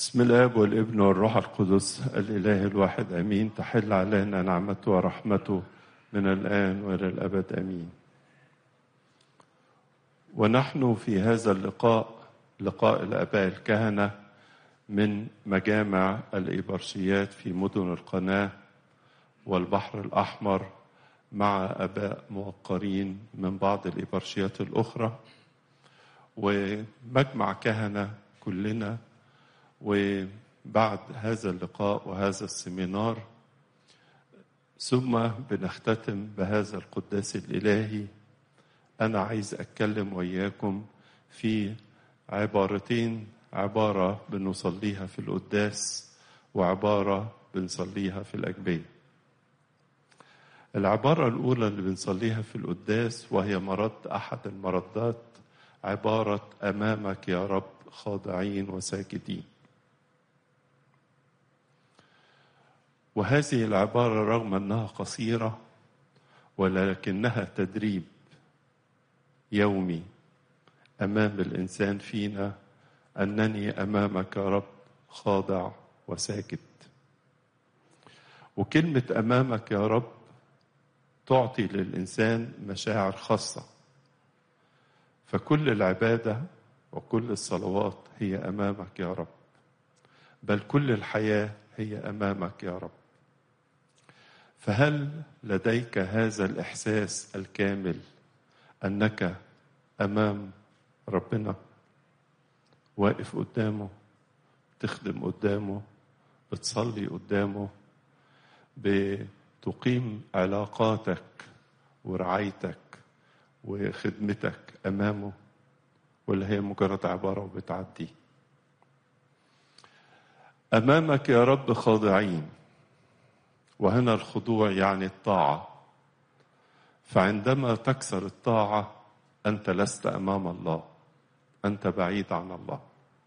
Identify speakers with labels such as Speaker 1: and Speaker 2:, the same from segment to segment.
Speaker 1: بسم الاب والابن والروح القدس الاله الواحد امين تحل علينا نعمته ورحمته من الان والى الابد امين ونحن في هذا اللقاء لقاء الاباء الكهنه من مجامع الإبرشيات في مدن القناة والبحر الأحمر مع أباء موقرين من بعض الإبرشيات الأخرى ومجمع كهنة كلنا وبعد هذا اللقاء وهذا السمينار ثم بنختتم بهذا القداس الإلهي أنا عايز أتكلم وإياكم في عبارتين عبارة بنصليها في القداس وعبارة بنصليها في الأجبية العبارة الأولى اللي بنصليها في القداس وهي مرد أحد المردات عبارة أمامك يا رب خاضعين وساجدين وهذه العبارة رغم أنها قصيرة ولكنها تدريب يومي أمام الإنسان فينا أنني أمامك يا رب خاضع وساكت وكلمة أمامك يا رب تعطي للإنسان مشاعر خاصة فكل العبادة وكل الصلوات هي أمامك يا رب بل كل الحياة هي أمامك يا رب فهل لديك هذا الإحساس الكامل أنك أمام ربنا واقف قدامه تخدم قدامه بتصلي قدامه بتقيم علاقاتك ورعايتك وخدمتك امامه ولا هي مجرد عباره وبتعدي امامك يا رب خاضعين وهنا الخضوع يعني الطاعه فعندما تكسر الطاعه انت لست امام الله انت بعيد عن الله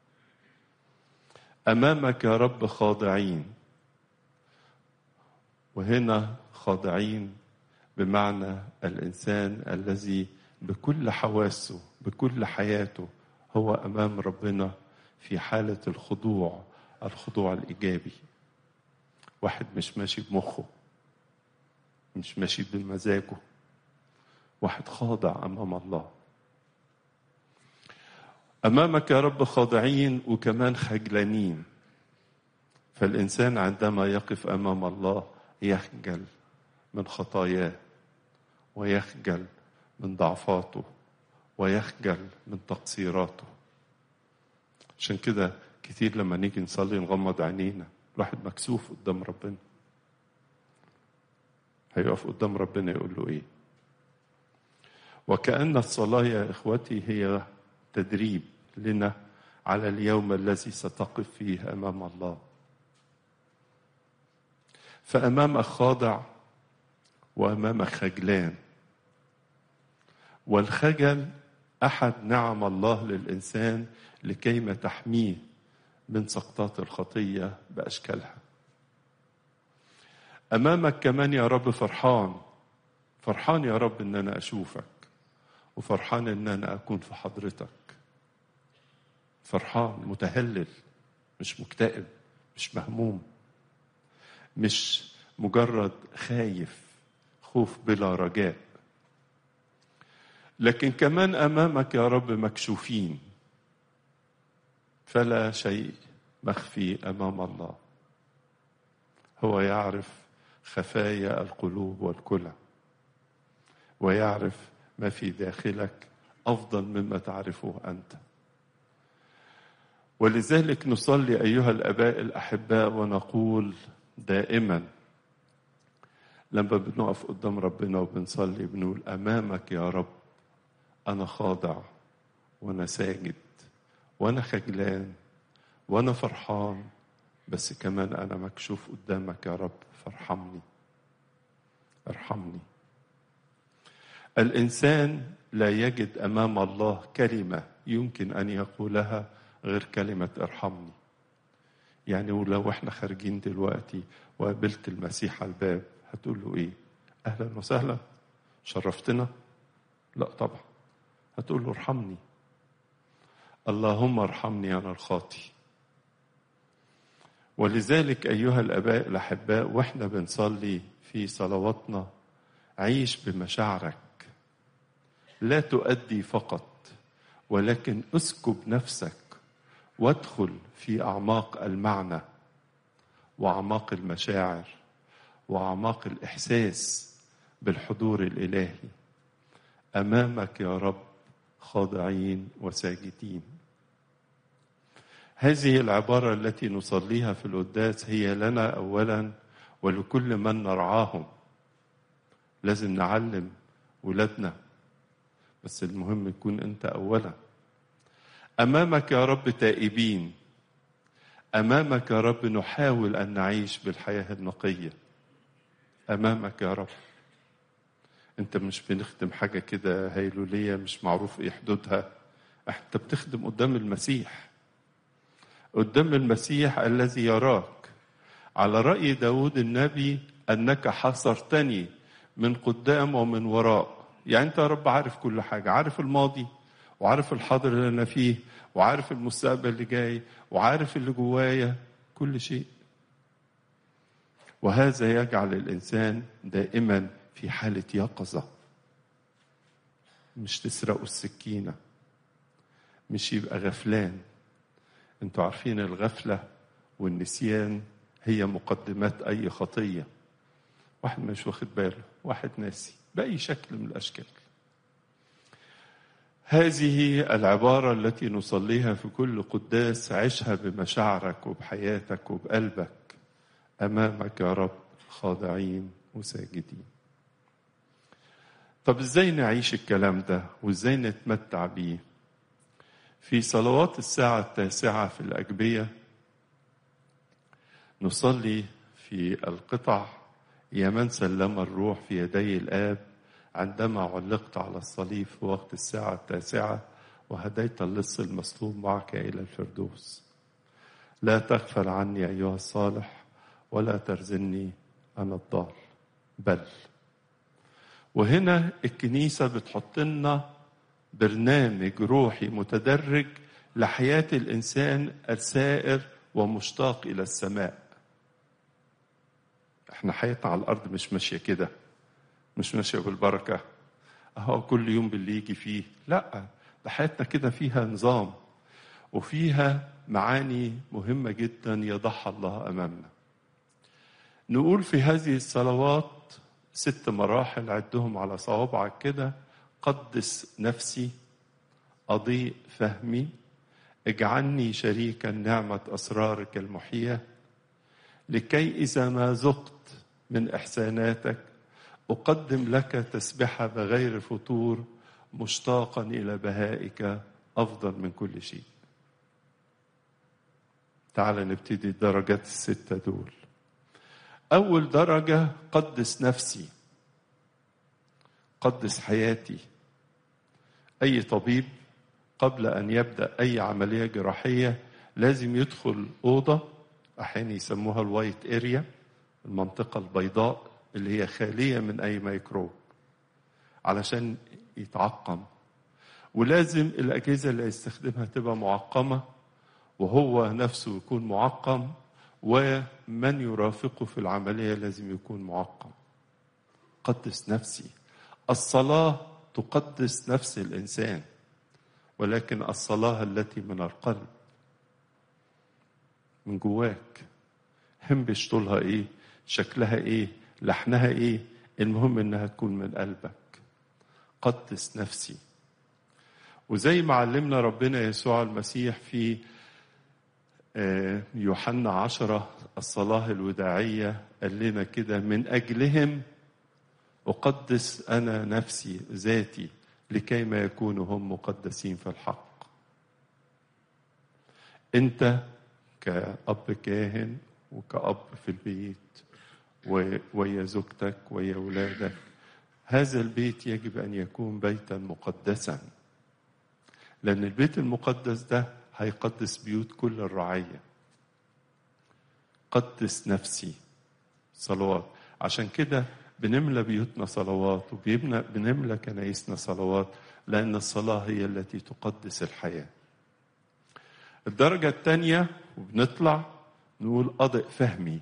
Speaker 1: امامك يا رب خاضعين وهنا خاضعين بمعنى الانسان الذي بكل حواسه بكل حياته هو امام ربنا في حاله الخضوع الخضوع الايجابي واحد مش ماشي بمخه مش ماشي بمزاجه واحد خاضع امام الله امامك يا رب خاضعين وكمان خجلانين فالانسان عندما يقف امام الله يخجل من خطاياه ويخجل من ضعفاته ويخجل من تقصيراته عشان كده كتير لما نيجي نصلي نغمض عينينا الواحد مكسوف قدام ربنا هيقف قدام ربنا يقول له ايه وكأن الصلاة يا إخوتي هي تدريب لنا على اليوم الذي ستقف فيه امام الله فامامك خاضع وامامك خجلان والخجل احد نعم الله للانسان لكيما تحميه من سقطات الخطيه باشكالها امامك كمان يا رب فرحان فرحان يا رب ان انا اشوفك وفرحان ان انا اكون في حضرتك فرحان متهلل مش مكتئب مش مهموم مش مجرد خايف خوف بلا رجاء لكن كمان امامك يا رب مكشوفين فلا شيء مخفي امام الله هو يعرف خفايا القلوب والكلى ويعرف ما في داخلك افضل مما تعرفه انت ولذلك نصلي ايها الاباء الاحباء ونقول دائما لما بنقف قدام ربنا وبنصلي بنقول امامك يا رب انا خاضع وانا ساجد وانا خجلان وانا فرحان بس كمان انا مكشوف قدامك يا رب فارحمني ارحمني الانسان لا يجد امام الله كلمه يمكن ان يقولها غير كلمة ارحمني يعني ولو احنا خارجين دلوقتي وقابلت المسيح على الباب هتقول له ايه اهلا وسهلا شرفتنا لا طبعا هتقول له ارحمني اللهم ارحمني انا الخاطي ولذلك أيها الآباء الأحباء وإحنا بنصلي في صلواتنا عيش بمشاعرك لا تؤدي فقط ولكن اسكب نفسك وادخل في أعماق المعنى وأعماق المشاعر وأعماق الإحساس بالحضور الإلهي أمامك يا رب خاضعين وساجدين هذه العبارة التي نصليها في القداس هي لنا أولا ولكل من نرعاهم لازم نعلم ولادنا بس المهم يكون أنت أولا أمامك يا رب تائبين أمامك يا رب نحاول أن نعيش بالحياة النقية أمامك يا رب أنت مش بنخدم حاجة كده هيلولية مش معروف إيه حدودها أنت بتخدم قدام المسيح قدام المسيح الذي يراك على رأي داود النبي أنك حصرتني من قدام ومن وراء يعني أنت يا رب عارف كل حاجة عارف الماضي وعارف الحاضر اللي أنا فيه وعارف المستقبل اللي جاي وعارف اللي جوايا كل شيء وهذا يجعل الإنسان دائما في حالة يقظة مش تسرقوا السكينة مش يبقى غفلان انتوا عارفين الغفلة والنسيان هي مقدمات أي خطية واحد مش واخد باله واحد ناسي بأي شكل من الأشكال هذه العبارة التي نصليها في كل قداس عشها بمشاعرك وبحياتك وبقلبك أمامك يا رب خاضعين وساجدين طب ازاي نعيش الكلام ده وازاي نتمتع بيه في صلوات الساعة التاسعة في الأجبية نصلي في القطع يا من سلم الروح في يدي الآب عندما علقت على الصليب في وقت الساعة التاسعة وهديت اللص المصلوب معك إلى الفردوس لا تغفل عني أيها الصالح ولا ترزني أنا الضال بل وهنا الكنيسة بتحط لنا برنامج روحي متدرج لحياة الإنسان السائر ومشتاق إلى السماء احنا حياتنا على الأرض مش ماشية كده مش ماشية بالبركة أهو كل يوم باللي يجي فيه لا ده حياتنا كده فيها نظام وفيها معاني مهمة جدا يضعها الله أمامنا نقول في هذه الصلوات ست مراحل عدهم على صوابعك كده قدس نفسي أضيء فهمي اجعلني شريكا نعمة أسرارك المحية لكي إذا ما ذقت من إحساناتك أقدم لك تسبحة بغير فتور مشتاقا إلى بهائك أفضل من كل شيء تعال نبتدي الدرجات الستة دول أول درجة قدس نفسي قدس حياتي أي طبيب قبل أن يبدأ أي عملية جراحية لازم يدخل أوضة أحيانا يسموها الوايت اريا المنطقة البيضاء اللي هي خالية من أي ميكروب علشان يتعقم ولازم الأجهزة اللي هيستخدمها تبقى معقمة وهو نفسه يكون معقم ومن يرافقه في العملية لازم يكون معقم قدس نفسي الصلاة تقدس نفس الإنسان ولكن الصلاة التي من القلب من جواك همبش طولها ايه شكلها ايه لحنها ايه المهم انها تكون من قلبك قدس نفسي وزي ما علمنا ربنا يسوع المسيح في يوحنا عشرة الصلاة الوداعية قال لنا كده من أجلهم أقدس أنا نفسي ذاتي لكي ما يكونوا هم مقدسين في الحق أنت كأب كاهن وكأب في البيت ويا زوجتك ويا أولادك هذا البيت يجب أن يكون بيتا مقدسا لأن البيت المقدس ده هيقدس بيوت كل الرعية قدس نفسي صلوات عشان كده بنملى بيوتنا صلوات وبنملى كنايسنا صلوات لأن الصلاة هي التي تقدس الحياة الدرجة الثانية وبنطلع نقول أضئ فهمي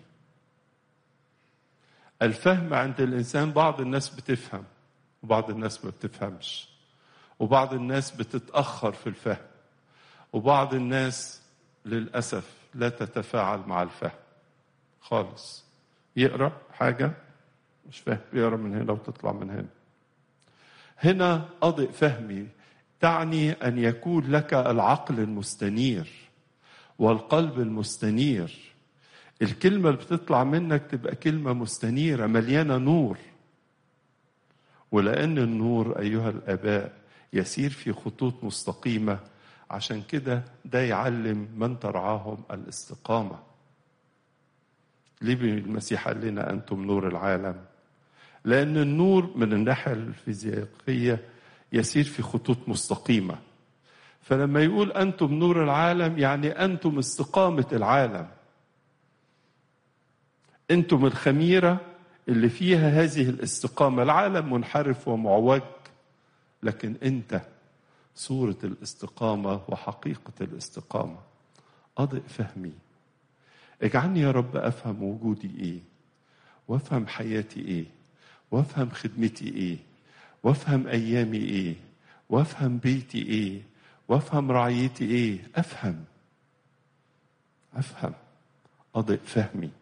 Speaker 1: الفهم عند الإنسان بعض الناس بتفهم وبعض الناس ما بتفهمش وبعض الناس بتتأخر في الفهم وبعض الناس للأسف لا تتفاعل مع الفهم خالص يقرأ حاجة مش فاهم يقرأ من هنا وتطلع من هنا هنا أضئ فهمي تعني أن يكون لك العقل المستنير والقلب المستنير الكلمة اللي بتطلع منك تبقى كلمة مستنيرة مليانة نور ولأن النور أيها الآباء يسير في خطوط مستقيمة عشان كده ده يعلم من ترعاهم الاستقامة ليه المسيح قال لنا أنتم نور العالم لأن النور من الناحية الفيزيائية يسير في خطوط مستقيمة فلما يقول أنتم نور العالم يعني أنتم استقامة العالم أنتم الخميرة اللي فيها هذه الاستقامة العالم منحرف ومعوج لكن أنت صورة الاستقامة وحقيقة الاستقامة أضئ فهمي اجعلني يا رب أفهم وجودي إيه وأفهم حياتي إيه وأفهم خدمتي إيه وأفهم أيامي إيه وأفهم بيتي إيه وأفهم رعيتي إيه أفهم أفهم أضئ فهمي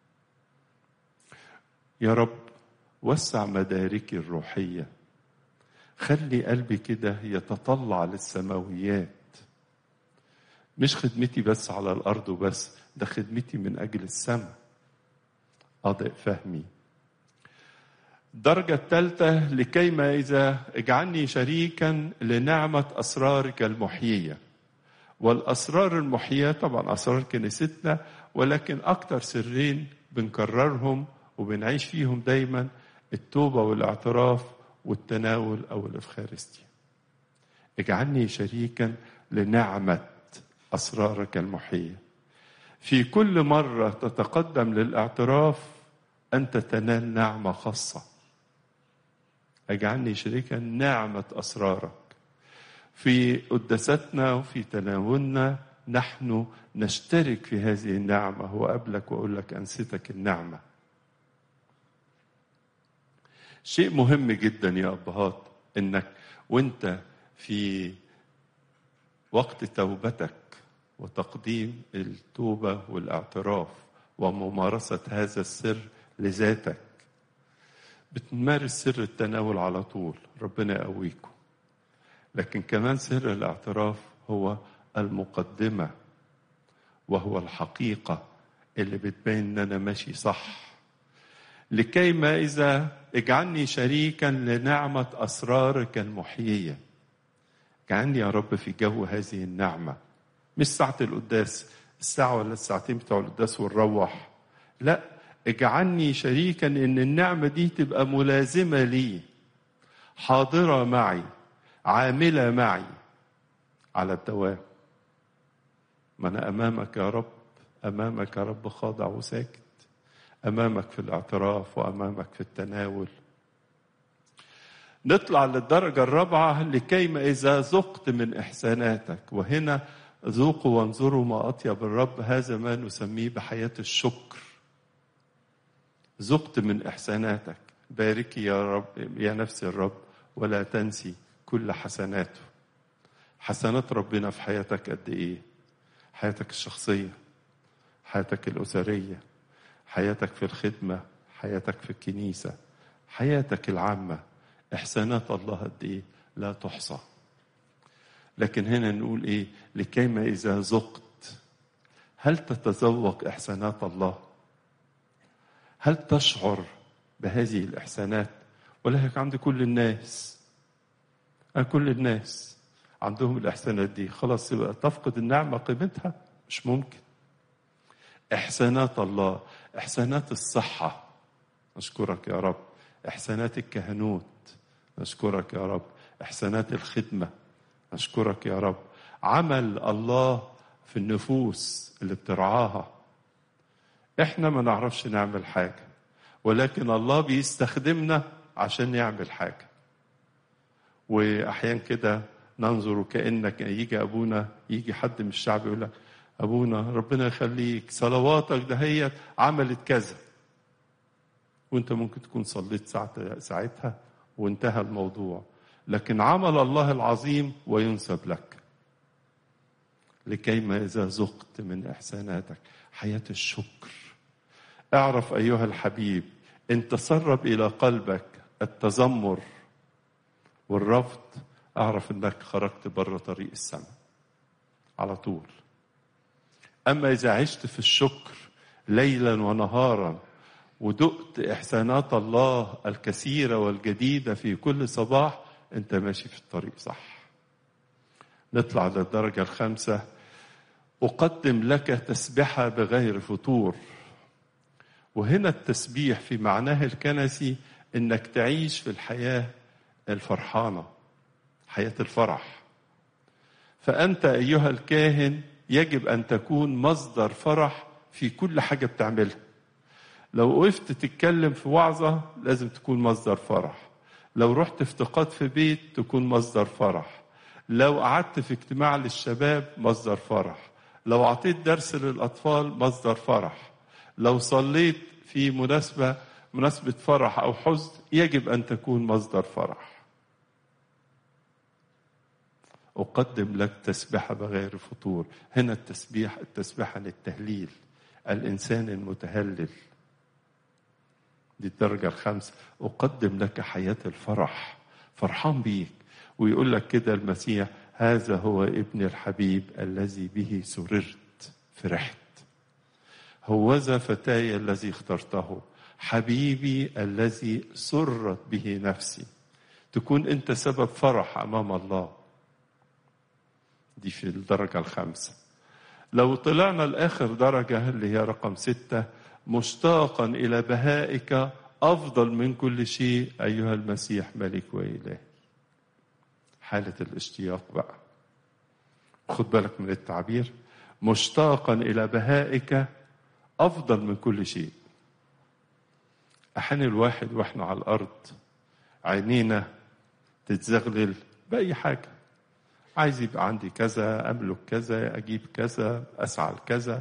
Speaker 1: يا رب وسع مداركي الروحيه خلي قلبي كده يتطلع للسماويات مش خدمتي بس على الارض وبس ده خدمتي من اجل السماء اضئ فهمي الدرجة الثالثة لكيما إذا اجعلني شريكا لنعمة أسرارك المحيية والأسرار المحيية طبعا أسرار كنيستنا ولكن أكثر سرين بنكررهم وبنعيش فيهم دايما التوبة والاعتراف والتناول أو الإفخارستيا اجعلني شريكا لنعمة أسرارك المحية في كل مرة تتقدم للاعتراف أنت تنال نعمة خاصة اجعلني شريكا نعمة أسرارك في قداستنا وفي تناولنا نحن نشترك في هذه النعمة وقبلك وأقول لك أنستك النعمة شيء مهم جدا يا أبهات إنك وأنت في وقت توبتك وتقديم التوبة والاعتراف وممارسة هذا السر لذاتك بتمارس سر التناول على طول ربنا يقويكم لكن كمان سر الاعتراف هو المقدمة وهو الحقيقة اللي بتبين ان انا ماشي صح لكي ما اذا اجعلني شريكا لنعمة اسرارك المحيية اجعلني يا رب في جو هذه النعمة مش ساعة القداس الساعة ولا الساعتين بتوع القداس ونروح لا اجعلني شريكا ان النعمة دي تبقى ملازمة لي حاضرة معي عاملة معي على الدوام ما انا امامك يا رب امامك يا رب خاضع وساكت امامك في الاعتراف وامامك في التناول نطلع للدرجة الرابعة لكيما إذا ذقت من إحساناتك وهنا ذوقوا وانظروا ما أطيب الرب هذا ما نسميه بحياة الشكر ذقت من إحساناتك باركي يا رب يا نفس الرب ولا تنسي كل حسناته حسنات ربنا في حياتك قد إيه حياتك الشخصية حياتك الأسرية حياتك في الخدمة حياتك في الكنيسة حياتك العامة إحسانات الله قد إيه لا تحصى لكن هنا نقول إيه لكيما إذا ذقت هل تتذوق إحسانات الله هل تشعر بهذه الإحسانات ولا هيك عند كل الناس كل الناس عندهم الإحسانات دي خلاص يبقى تفقد النعمة قيمتها مش ممكن إحسانات الله إحسانات الصحة نشكرك يا رب إحسانات الكهنوت نشكرك يا رب إحسانات الخدمة نشكرك يا رب عمل الله في النفوس اللي بترعاها احنا ما نعرفش نعمل حاجة ولكن الله بيستخدمنا عشان يعمل حاجة وأحيان كده ننظر كأنك يجي أبونا يجي حد من الشعب يقول لك ابونا ربنا يخليك صلواتك دهيت عملت كذا وانت ممكن تكون صليت ساعة ساعتها وانتهى الموضوع لكن عمل الله العظيم وينسب لك لكيما إذا ذقت من إحساناتك حياة الشكر اعرف أيها الحبيب إن تسرب إلى قلبك التذمر والرفض اعرف انك خرجت بره طريق السماء على طول اما اذا عشت في الشكر ليلا ونهارا ودقت احسانات الله الكثيره والجديده في كل صباح انت ماشي في الطريق صح نطلع للدرجه الخامسه اقدم لك تسبحه بغير فطور وهنا التسبيح في معناه الكنسي انك تعيش في الحياه الفرحانه حياه الفرح فانت ايها الكاهن يجب ان تكون مصدر فرح في كل حاجه بتعملها لو وقفت تتكلم في وعظه لازم تكون مصدر فرح لو رحت افتقاد في بيت تكون مصدر فرح لو قعدت في اجتماع للشباب مصدر فرح لو اعطيت درس للاطفال مصدر فرح لو صليت في مناسبه مناسبه فرح او حزن يجب ان تكون مصدر فرح أقدم لك تسبحة بغير فطور هنا التسبيح التسبيحة للتهليل الإنسان المتهلل دي الدرجة الخامسة أقدم لك حياة الفرح فرحان بيك ويقول لك كده المسيح هذا هو ابن الحبيب الذي به سررت فرحت هوذا فتاي الذي اخترته حبيبي الذي سرت به نفسي تكون انت سبب فرح امام الله دي في الدرجة الخامسة لو طلعنا لآخر درجة اللي هي رقم ستة مشتاقا إلى بهائك أفضل من كل شيء أيها المسيح ملك وإله حالة الاشتياق بقى خد بالك من التعبير مشتاقا إلى بهائك أفضل من كل شيء أحيانا الواحد وإحنا على الأرض عينينا تتزغلل بأي حاجة عايز يبقى عندي كذا املك كذا اجيب كذا اسعى لكذا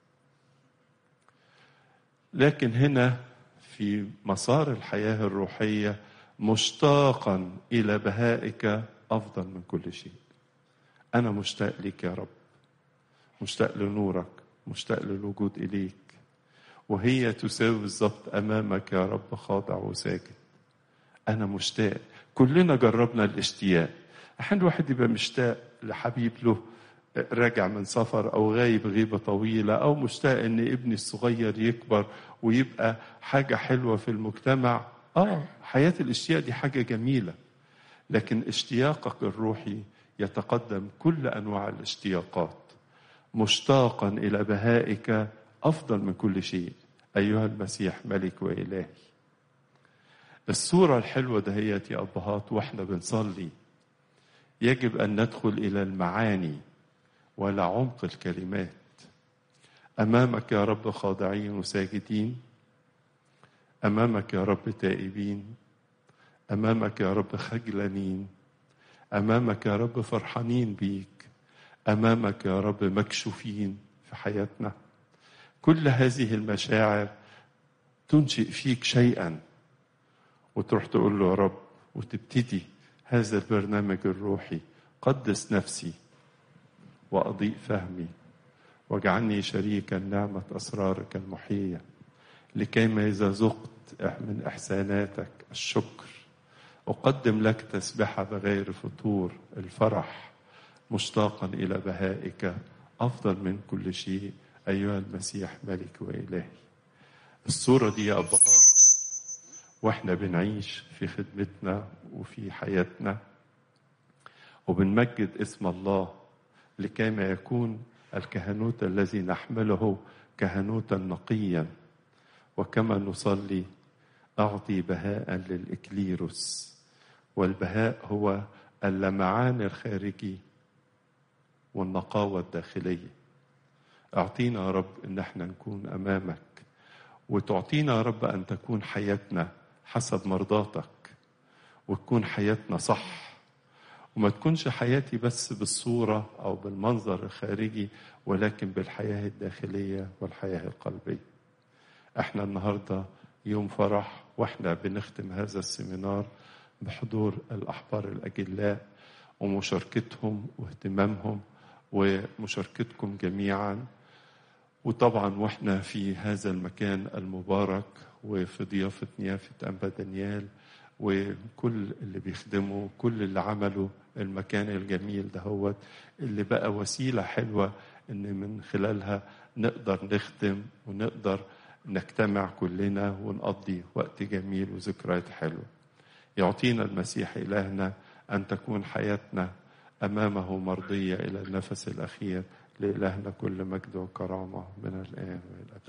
Speaker 1: لكن هنا في مسار الحياه الروحيه مشتاقا الى بهائك افضل من كل شيء انا مشتاق لك يا رب مشتاق لنورك مشتاق للوجود اليك وهي تساوي بالظبط امامك يا رب خاضع وساجد انا مشتاق كلنا جربنا الاشتياق احيانا الواحد يبقى مشتاق لحبيب له راجع من سفر او غايب غيبه طويله او مشتاق ان ابني الصغير يكبر ويبقى حاجه حلوه في المجتمع اه حياه الاشتياق دي حاجه جميله لكن اشتياقك الروحي يتقدم كل انواع الاشتياقات مشتاقا الى بهائك افضل من كل شيء ايها المسيح ملك والهي الصوره الحلوه دهيت يا ابهات واحنا بنصلي يجب ان ندخل الى المعاني ولا عمق الكلمات امامك يا رب خاضعين وساجدين امامك يا رب تائبين امامك يا رب خجلانين امامك يا رب فرحانين بيك امامك يا رب مكشوفين في حياتنا كل هذه المشاعر تنشئ فيك شيئا وتروح تقول له يا رب وتبتدي هذا البرنامج الروحي قدس نفسي واضيء فهمي واجعلني شريكا نعمه اسرارك المحيه لكيما اذا ذقت من احساناتك الشكر اقدم لك تسبحه بغير فتور الفرح مشتاقا الى بهائك افضل من كل شيء ايها المسيح ملك والهي الصوره دي يا ابهات واحنا بنعيش في خدمتنا وفي حياتنا وبنمجد اسم الله لكيما يكون الكهنوت الذي نحمله كهنوتا نقيا وكما نصلي اعطي بهاء للاكليروس والبهاء هو اللمعان الخارجي والنقاوه الداخليه اعطينا يا رب ان احنا نكون امامك وتعطينا يا رب ان تكون حياتنا حسب مرضاتك وتكون حياتنا صح وما تكونش حياتي بس بالصورة أو بالمنظر الخارجي ولكن بالحياة الداخلية والحياة القلبية احنا النهاردة يوم فرح واحنا بنختم هذا السيمينار بحضور الأحبار الأجلاء ومشاركتهم واهتمامهم ومشاركتكم جميعا وطبعا واحنا في هذا المكان المبارك وفي ضيافة نيافة أنبا دانيال وكل اللي بيخدموا كل اللي عملوا المكان الجميل دهوت اللي بقى وسيلة حلوة إن من خلالها نقدر نخدم ونقدر نجتمع كلنا ونقضي وقت جميل وذكريات حلوة يعطينا المسيح إلهنا أن تكون حياتنا أمامه مرضية إلى النفس الأخير لإلهنا كل مجد وكرامة من الآن وإلى الأبد